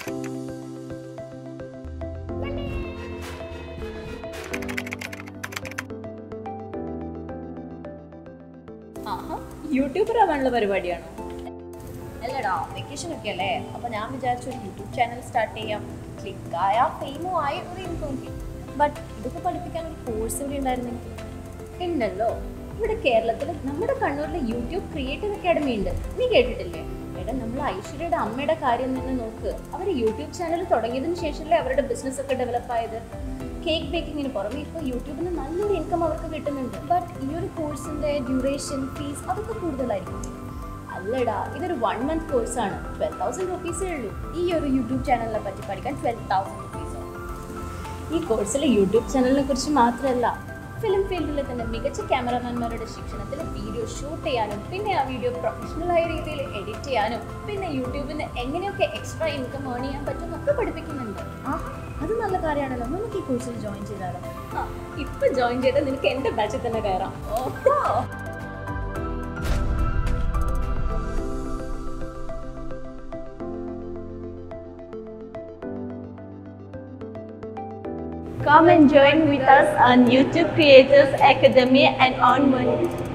ആഹാ YouTuber ആവാനുള്ള പരിപാടിയാണോ അല്ലടാ vacation ഒക്കെ അല്ലേ അപ്പൊ ഞാൻ വിചാരിച്ചു ഒരു യൂട്യൂബ് ചാനൽ സ്റ്റാർട്ട് ചെയ്യാം ക്ലിക്കായ ഫെയിമും ആയ ഒരു ഇൻകം ബട്ട് ഇതൊക്കെ പഠിപ്പിക്കാൻ ഒരു കോഴ്സ് ഇവിടെ ഉണ്ടായിരുന്നെങ്കിൽ ഉണ്ടല്ലോ ഇവിടെ കേരളത്തിൽ നമ്മുടെ കണ്ണൂരിലെ യൂട്യൂബ് ക്രിയേറ്റീവ് അക്കാഡമി ഉണ്ട് നീ കേട്ടിട്ടില്ലേ എടാ നമ്മൾ ഐശ്വര്യയുടെ അമ്മയുടെ കാര്യം തന്നെ നോക്ക് അവർ യൂട്യൂബ് ചാനൽ തുടങ്ങിയതിന് ശേഷമല്ലേ അവരുടെ ബിസിനസ് ഒക്കെ ഡെവലപ്പ് ആയത് കേക്ക് ബേക്കിങ്ങിന് പുറമെ ഇപ്പോൾ യൂട്യൂബിൽ നിന്ന് നല്ലൊരു ഇൻകം അവർക്ക് കിട്ടുന്നുണ്ട് ബട്ട് ഈ ഒരു കോഴ്സിന്റെ ഡ്യൂറേഷൻ ഫീസ് അതൊക്കെ കൂടുതലായിരിക്കും അല്ലടാ ഇതൊരു വൺ മന്ത് കോഴ്സാണ് ട്വൽവ് തൗസൻഡ് റുപ്പീസേ ഉള്ളൂ ഈ ഒരു യൂട്യൂബ് ചാനലിനെ പറ്റി പഠിക്കാൻ ട്വൽവ് തൗസൻഡ് റുപ്പീസോ ഈ കോഴ്സിൽ യൂട്യൂബ് ചാനലിനെ കുറിച്ച് മാത്രമല്ല ഫിലിം ഫീൽഡിലെ തന്നെ മികച്ച ക്യാമറമാൻമാരുടെ ശിക്ഷണത്തിൽ വീഡിയോ ഷൂട്ട് ചെയ്യാനും പിന്നെ ആ വീഡിയോ പ്രൊഫഷണലായ രീതിയിൽ എഡിറ്റ് ചെയ്യാനും പിന്നെ യൂട്യൂബിന് എങ്ങനെയൊക്കെ എക്സ്ട്രാ ഇൻകം ഏൺ ചെയ്യാൻ പറ്റും എന്നൊക്കെ പഠിപ്പിക്കുന്നുണ്ട് ആഹാ അത് നല്ല കാര്യമാണല്ലോ നമുക്ക് ഈ കോഴ്സിൽ ജോയിൻ ചെയ്താലോ ആ ഇപ്പൊ ജോയിൻ ചെയ്താൽ നിനക്ക് എന്റെ ബാച്ചിൽ തന്നെ കയറാം ഓഹോ Come and join with us on YouTube Creators Academy and on money.